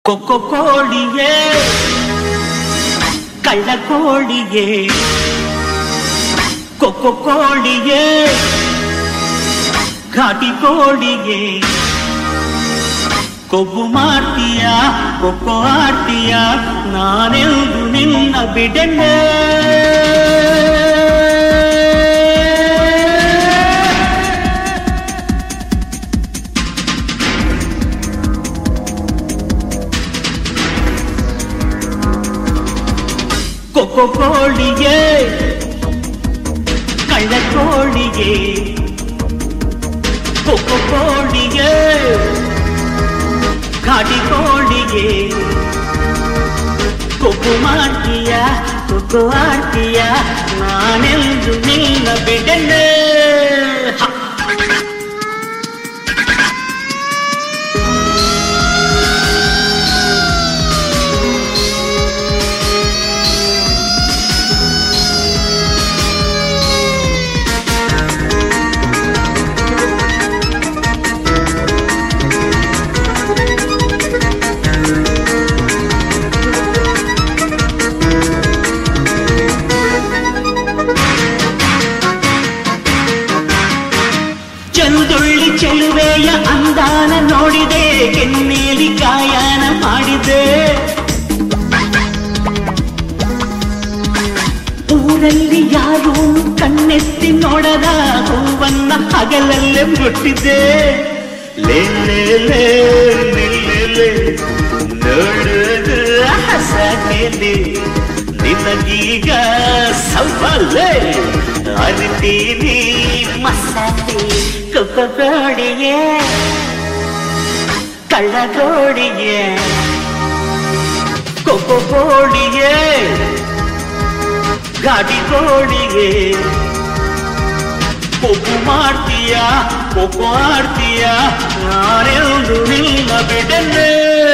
ಕೊಕ್ಕೊ ಕೋಳಿಯೇ ಕಳ್ಳ ಕೋಳಿಯೇ ಕೊಕ್ಕೊ ಕೋಳಿಯೇ ಘಾಟಿ ಕೋಳಿಯೇ ಕೊಬ್ಬು ಮಾಡ್ತೀಯ ಕೊಕ್ಕೊ ಆಡ್ತೀಯ ನಾನೆಂದು ನಿನ್ನ ಬಿಡನೆ ಕೊಕ್ಕೊ ಕೋಳಿಯೇ ಕಳ್ಳ ಕೋಳಿಯೇ ಕೊಕ್ಕೊ ಕೋಳಿಯೇ ಘಾಟಿ ಕೋಳಿಗೆ ಕೊಬ್ಬು ಮಾಡ್ತೀಯ ಕೊಬ್ಬು ಆಡ್ತೀಯ ನಾನೆಂದು ನಿನ್ನ ಬಿಡನೆ ಹ. ಚಂದುಳ್ಳಿ ಚೆಲುವೆಯ ಅಂದಾನ ನೋಡಿದೆ ಕೆನ್ನೇಲಿ ಗಾಯನ ಮಾಡಿದೆ ಊರಲ್ಲಿ ಯಾರು ಕಣ್ಣೆತ್ತಿ ನೋಡದ ಹೂವನ್ನ ಹಗಲಲ್ಲೇ ಮುಟ್ಟಿದೆ ಲೇ ಲೇ ಲೇ ಲೇ ಲೇ ಲೇ ನೋಡುವುದು ಹಸನೆಲೆ ನಿನಗೀಗ ಸವಾಲೆ ಅರಿತೀನಿ ಮಸಾಲೆ ಕೊಕ್ಕಗೋಡಿಗೆ ಕಳ್ಳಗೋಡಿಗೆ ಕೊಕ್ಕಗೋಡಿಗೆ ಗಾಡಿ ಕೋಡಿಗೆ ಕೊಬ್ಬು ಮಾಡ್ತೀಯ ಕೊಬ್ಬು ಆಡ್ತೀಯ ನಾನೆಂದು ನಿನ್ನ ಬಿಡನೆ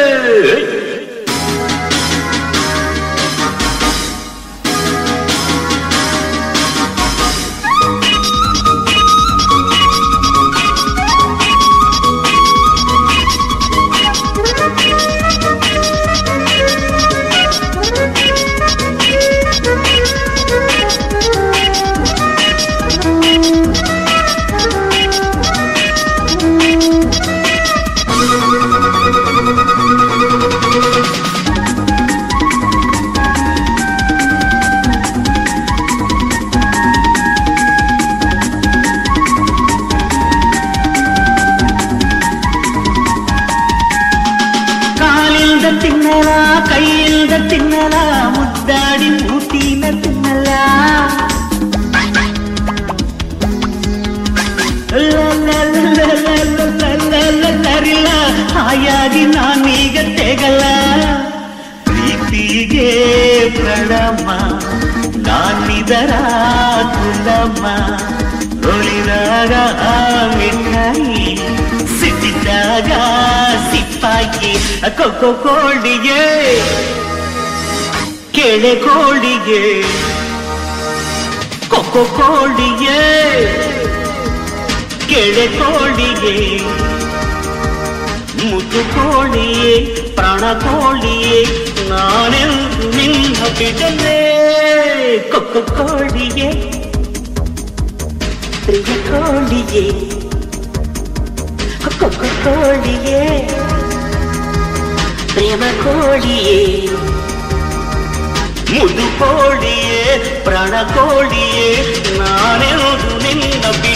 ಕಾಲಿಲ್ದ ತಿನ್ನಲ ಕೈಯಿಲ್ದ ತಿನ್ನಲ ಮುದ್ದಾಡಿ ಮೂತಿನ ತಿನ್ನಲ ಲರಿಲ್ಲ ಹಾಯಾಗಿ ನಾನೀಗ ತೆಗಲ್ಲ ಪ್ರೀತಿಗೆ ಪ್ರಣಮ ನಾನಿದರ ಕುಲಮ್ಮ ಒಳಿದಾಗ ಮಿಠಾಯಿ ಸಿಟ್ಟಿದ್ದಾಗ ಸಿಪ್ಪಾಕಿ ಕೊಕ್ಕೊ ಕೋಳಿಗೆ ಕೆಳೆ ಕೋಳಿಗೆ ಕೊಕ್ಕೊ ಕೋಳಿಗೆ ಕೆಳೆ ಕೋಳಿಗೆ ಮುದ್ದು ಕೋಳಿಯೇ ಪ್ರಾಣ ಕೋಳಿಯೇ ನಾನೆಂದು ನಿನ್ನ ಬಿಡಲೇ ಕೊಕ್ಕೊ ಕೋಳಿಗೆ ಪ್ರಿಯ ಕೋಳಿಗೆ ಕೊಕ್ಕೊ ಕೋಳಿಗೆ ಪ್ರೇಮ ಕೋಳಿಯೇ ಮುದು ಕೋಳಿಯೇ ಪ್ರಾಣ ಕೋಳಿಯೇ ನಾನೆಂದು ನಿನ್ನ ಬಿ